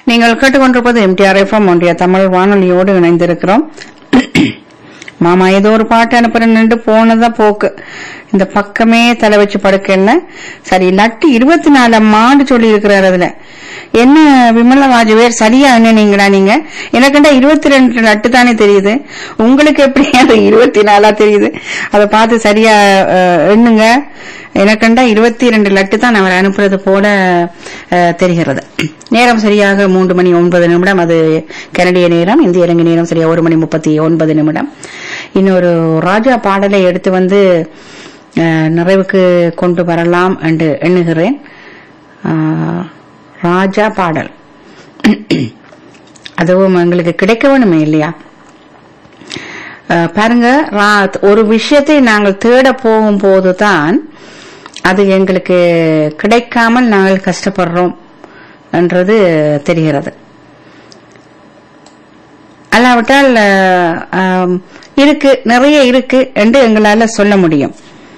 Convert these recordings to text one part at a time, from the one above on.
நீங்கள் கேட்டுக்கொண்டிருப்பது MTR FM ஒன்றிய தமிழ் வானொலியோடு இணைந்திருக்கிறோம் மாமா ஏதோ ஒரு பாட்டு அனுப்புறேன்னு போனதான் போக்கு இந்த பக்கமே தலை வச்சு படுக்கல சரி லட்டு இருபத்தி நாலு மாடு சொல்லி இருக்கிறார் அதுல என்ன விமலா வாஜ்வேர் சரியா எண்ணினீங்களா நீங்க எனக்குண்டா இருபத்தி ரெண்டு லட்டு தானே தெரியுது உங்களுக்கு எப்படி அது இருபத்தி நாலா தெரியுது அதை பார்த்து சரியா அஹ், எண்ணுங்க எனக்குண்டா இருபத்தி ரெண்டு லட்டு தான் அவர் அனுப்புறது போல அஹ், தெரிகிறது நேரம் சரியாக மூன்று மணி ஒன்பது நிமிடம் அது கனடிய நேரம் இந்திய இலங்கை நேரம் சரியா ஒரு மணி முப்பத்தி ஒன்பது நிமிடம் இன்னொரு ராஜா பாடலை எடுத்து வந்து அஹ், நிறைவுக்கு கொண்டு வரலாம் என்று எண்ணுகிறேன் அஹ், ராஜா பாடல் அதுவும் எங்களுக்கு கிடைக்க வேணுமே இல்லையா அஹ், பாருங்க ரா- ஒரு விஷயத்தை நாங்கள் தேட போகும் போதுதான் அது எங்களுக்கு கிடைக்காமல் நாங்கள் கஷ்டப்படுறோம் என்றது தெரிகிறது அல்லாவிட்டால் அஹ், ஆம், இருக்கு நிறைய இருக்கு என்று எங்களால சொல்ல முடியும்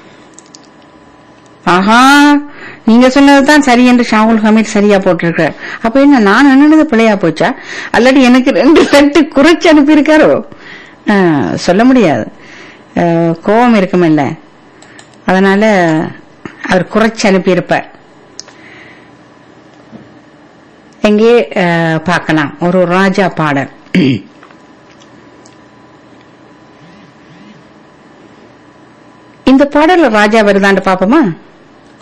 ஆஹா நீங்க சொன்னதுதான் சரி என்று ஷாவுல் ஹமீத் சரியா போட்டிருக்கிறார் அப்ப என்ன நான் என்னது பிழையா போச்சா அல்லது எனக்கு ரெண்டு லட்டு குறைச்சு அனுப்பியிருக்காரோ ஆஹ், சொல்ல முடியாது ஆஹ், கோபம் இருக்குமில்ல அதனால அவர் குறைச்சு அனுப்பியிருப்பார் எங்கே ஆஹ், பார்க்கலாம் ஒரு ராஜா பாடல் இந்த பாடல்ல ராஜா வருதான்னு பாப்போமா